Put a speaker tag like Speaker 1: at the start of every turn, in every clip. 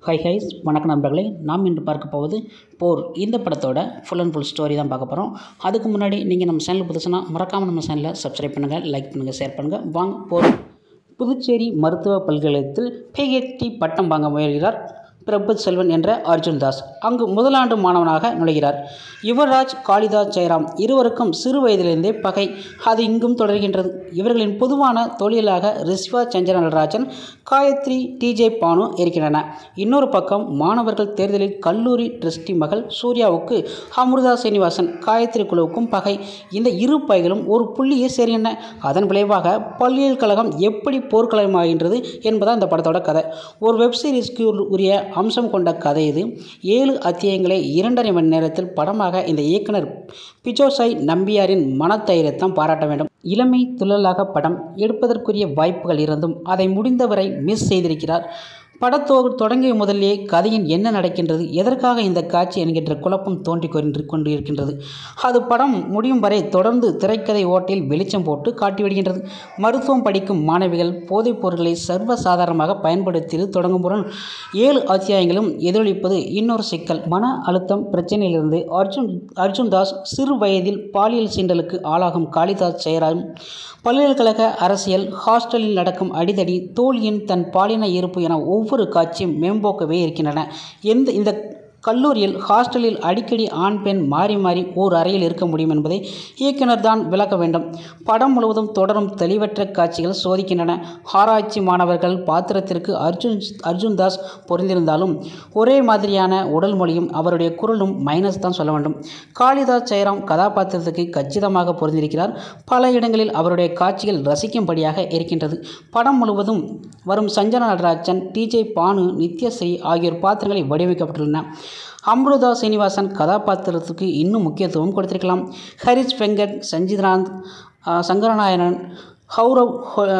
Speaker 1: high highs வணக்கம் நண்பர்களே நாம் இன்று பார்க்க போவது போர் இந்த படத்தோட ஃபுல் அண்ட் ஃபுல் ஸ்டோரி தான் பார்க்க போகிறோம் அதுக்கு முன்னாடி நீங்கள் நம்ம சேனல் புதுசுனா மறக்காமல் நம்ம சேனலை சப்ஸ்கிரைப் பண்ணுங்கள் லைக் பண்ணுங்கள் ஷேர் பண்ணுங்கள் வாங்க போர் புதுச்சேரி மருத்துவ பல்கலைக்கழகத்தில் பிஹெச்டி பட்டம் வாங்க முயல்கிறார் பிரபு செல்வன் என்ற அர்ஜுன் தாஸ் அங்கு முதலாண்டு மாணவனாக நுழைகிறார் யுவராஜ் காளிதாஸ் ஜெயராம் இருவருக்கும் சிறு வயதிலிருந்தே பகை அது இங்கும் தொடர்கின்றது இவர்களின் பொதுவான தொழிலாக ரிஸ்வா சஞ்சன நடராஜன் காயத்ரி டிஜே பானு இருக்கின்றன இன்னொரு பக்கம் மாணவர்கள் தேர்தலில் கல்லூரி ட்ரஸ்டி மகள் சூர்யாவுக்கு அமிர்தா சீனிவாசன் காயத்ரி குழுவுக்கும் பகை இந்த இரு பைகளும் ஒரு புள்ளியை சேர்கின்றன அதன் விளைவாக பல்கலைக்கழகம் எப்படி போர்க்களமாகின்றது என்பதான் இந்த படத்தோட கதை ஒரு வெப் சீரிஸ்க்கு உரிய அம்சம் கொண்ட கதை இது ஏழு அத்தியாயங்களை இரண்டரை மணி நேரத்தில் படமாக இந்த இயக்குனர் பிஜோசாய் நம்பியாரின் மனத்தைரியத்தான் பாராட்ட வேண்டும் இளமை துள்ளலாக படம் எடுப்பதற்குரிய வாய்ப்புகள் இருந்தும் அதை முடிந்தவரை மிஸ் செய்திருக்கிறார் படத்தோ தொடங்கிய முதலே கதையின் என்ன நடக்கின்றது எதற்காக இந்த காட்சி என்கின்ற குழப்பம் தோன்றி கொண்டு கொண்டு இருக்கின்றது அது படம் முடியும் வரை தொடர்ந்து திரைக்கதை ஓட்டில் வெளிச்சம் போட்டு காட்டிவிடுகின்றது மருத்துவம் படிக்கும் மாணவிகள் போதைப் பொருட்களை சர்வசாதாரணமாக பயன்படுத்தி தொடங்கும்போது ஏழு அத்தியாயங்களும் எதிரொலிப்பது இன்னொரு சிக்கல் மன அழுத்தம் பிரச்சனையிலிருந்து அர்ஜுன் அர்ஜுன் தாஸ் சிறு வயதில் பாலியல் சீண்டலுக்கு ஆளாகும் காளிதாஸ் ஜெயராம் பல்கலைக்கழக அரசியல் ஹாஸ்டலில் நடக்கும் அடிதடி தோழியின் தன் பாலின இருப்பு என ஒவ்வொரு காட்சியும் மேம்போக்கவே இருக்கின்றன எந்த இந்த கல்லூரியில் ஹாஸ்டலில் அடிக்கடி ஆண் பெண் மாறி மாறி ஓர் அறையில் இருக்க முடியும் என்பதை இயக்குனர் தான் விளக்க வேண்டும் படம் முழுவதும் தொடரும் தெளிவற்ற காட்சிகள் சோதிக்கின்றன ஆராய்ச்சி மாணவர்கள் பாத்திரத்திற்கு அர்ஜுன் அர்ஜுன் தாஸ் பொருந்திருந்தாலும் ஒரே மாதிரியான உடல் மொழியும் அவருடைய குரலும் மைனஸ் தான் சொல்ல வேண்டும் காளிதாஸ் ஜெயராம் கதாபாத்திரத்துக்கு கச்சிதமாக பொருந்திருக்கிறார் பல இடங்களில் அவருடைய காட்சிகள் ரசிக்கும்படியாக இருக்கின்றது படம் முழுவதும் வரும் சஞ்சனா நடராஜன் டிஜே பானு நித்யஸ்ரீ ஆகியோர் பாத்திரங்களை வடிவமைக்கப்பட்டுள்ளன அம்ருதா சீனிவாசன் கதாபாத்திரத்துக்கு இன்னும் முக்கியத்துவம் கொடுத்திருக்கலாம் ஹரிஷ் வெங்கட் சஞ்சித்ராந்த் சங்கரநாயனன் ஹௌரவ்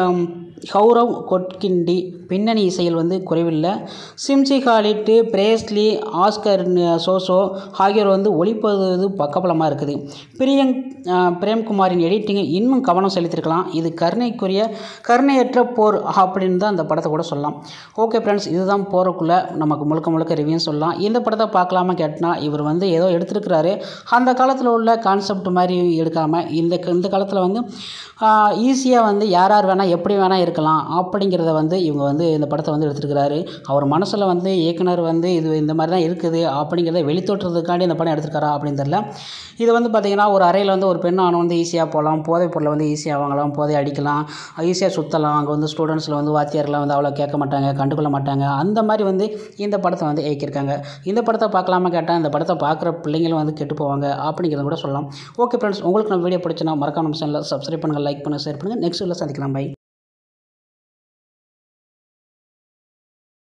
Speaker 1: ஹௌரவ் கொட்கிண்டி பின்னணி இசையில் வந்து குறைவில்லை சிம்சி ஹாலிட்டு பிரேஸ்லி ஆஸ்கர் சோசோ ஆகியோர் வந்து ஒளிப்பது பக்கபலமாக இருக்குது பிரியங் பிரேம்குமாரின் எடிட்டிங் இன்னும் கவனம் செலுத்திருக்கலாம் இது கருணைக்குரிய கருணையற்ற போர் அப்படின்னு தான் அந்த படத்தை கூட சொல்லலாம் ஓகே ஃப்ரெண்ட்ஸ் இதுதான் போகிறக்குள்ளே நமக்கு முழுக்க முழுக்க ரிவ்யூன்னு சொல்லலாம் இந்த படத்தை பார்க்கலாமா கேட்டால் இவர் வந்து ஏதோ எடுத்திருக்கிறாரு அந்த காலத்தில் உள்ள கான்செப்ட் மாதிரி எடுக்காமல் இந்த இந்த காலத்தில் வந்து ஈஸியாக வந்து யார் யார் வேணால் எப்படி வேணால் இருக்கலாம் அப்படிங்கிறத வந்து இவங்க வந்து இந்த படத்தை வந்து எடுத்துருக்கிறாரு அவர் மனசில் வந்து இயக்குனர் வந்து இது இந்த மாதிரி தான் இருக்குது அப்படிங்கிறத வெளித்தோட்டுறதுக்காண்டி இந்த படம் எடுத்துருக்காரா அப்படின்னு தெரில இது வந்து பார்த்திங்கன்னா ஒரு அறையில் வந்து ஒரு பெண் ஆண் வந்து ஈஸியாக போகலாம் போதைப் பொருளை வந்து ஈஸியாக வாங்கலாம் போதை அடிக்கலாம் ஈஸியாக சுற்றலாம் அங்கே வந்து ஸ்டூடெண்ட்ஸில் வந்து வாத்தியார்லாம் வந்து அவ்வளோ கேட்க மாட்டாங்க கண்டுக்கொள்ள மாட்டாங்க அந்த மாதிரி வந்து இந்த படத்தை வந்து இயக்கியிருக்காங்க இந்த படத்தை பார்க்கலாமா கேட்டால் இந்த படத்தை பார்க்குற பிள்ளைங்களும் வந்து கெட்டு போவாங்க அப்படிங்கிறத கூட சொல்லலாம் ஓகே ஃப்ரெண்ட்ஸ் உங்களுக்கு நம்ம வீடியோ பிடிச்சினா மறக்காம நம்ம சேனலில் சப்ஸ்கிரைப் பண்ணுங்கள் லைக் பண்ணுங்கள் ஷேர் பண்ணுங்கள் நெக்ஸ்ட் வீடியோவில் சந்திக்கலாம் பை